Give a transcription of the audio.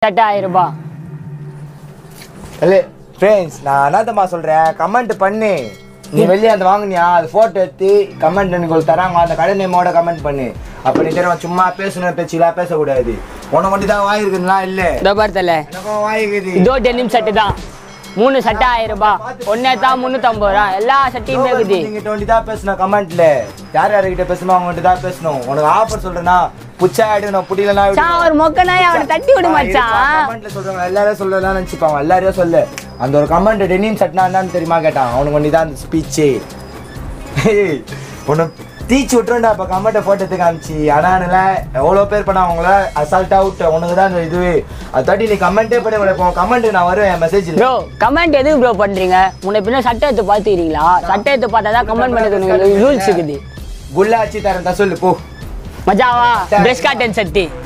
சட்டை ஆயிரம் ரூபாய் இல்லை ஃப்ரெண்ட்ஸ் நான் என்னத்தம்மா சொல்கிறேன் கமெண்ட் பண்ணு நீ வெளியே அந்த வாங்குனியா அது ஃபோட்டோ எடுத்து கமெண்ட் எனக்கு தராங்க அந்த கடை நேமோட கமெண்ட் பண்ணு அப்போ நீ தெரியும் சும்மா பேசணும் பேச்சுலாம் பேசக்கூடாது உனக்கு மட்டும் தான் வாய் இருக்குதுன்னா இல்லை இதோ பார்த்தல எனக்கும் வாய் இருக்குது இதோ டெனிம் சட்டு தான் மூணு சட்டை ஆயிரம் ரூபாய் ஒன்னே தான் முந்நூற்றம்பது ரூபா எல்லா சட்டையுமே இருக்குது நீங்க டுவெண்ட்டி தான் பேசணும் கமெண்ட்ல யார் யார்கிட்ட பேசணும் அவங்ககிட்ட தான் பேசணும் உனக்கு ஆஃபர் சொல்றேன்னா புச்சா ஆயிடும் புடியலனா மச்சான் ஒரு மொக்கனாய் அவனை தட்டி விடு மச்சான் கமெண்ட்ல சொல்றவங்க எல்லாரும் சொல்லலாம் நினைச்சுப்பாங்க எல்லாரையும் சொல்லு அந்த ஒரு கமெண்ட் டெனிம் சட்னா என்னன்னு தெரியுமா கேட்டான் அவனுக்கு ஒண்டி தான் அந்த ஸ்பீச்சு உன்னை தீச்சு விட்டுருண்டா இப்போ கமெண்ட்டை போட்டோ எடுத்து காமிச்சு ஆனால் எவ்வளோ பேர் பண்ண அவங்கள அசால்ட்டா விட்டு உனக்கு தான் அந்த இதுவே அது தாட்டி நீ கமெண்ட்டே பண்ணி உனக்கு கமெண்ட் நான் வருவேன் என் மெசேஜில் ப்ரோ கமெண்ட் எதுக்கு ப்ரோ பண்றீங்க முன்ன பின்ன சட்டை எடுத்து பார்த்துக்கிறீங்களா சட்டை எடுத்து பார்த்தா தான் கமெண்ட் பண்ணது ரூல்ஸ் இருக்குது குல்லாச்சி தரேன் தான் சொல்லு போ மஜாவா ட்ரெஸ் காட்டன் சட்டி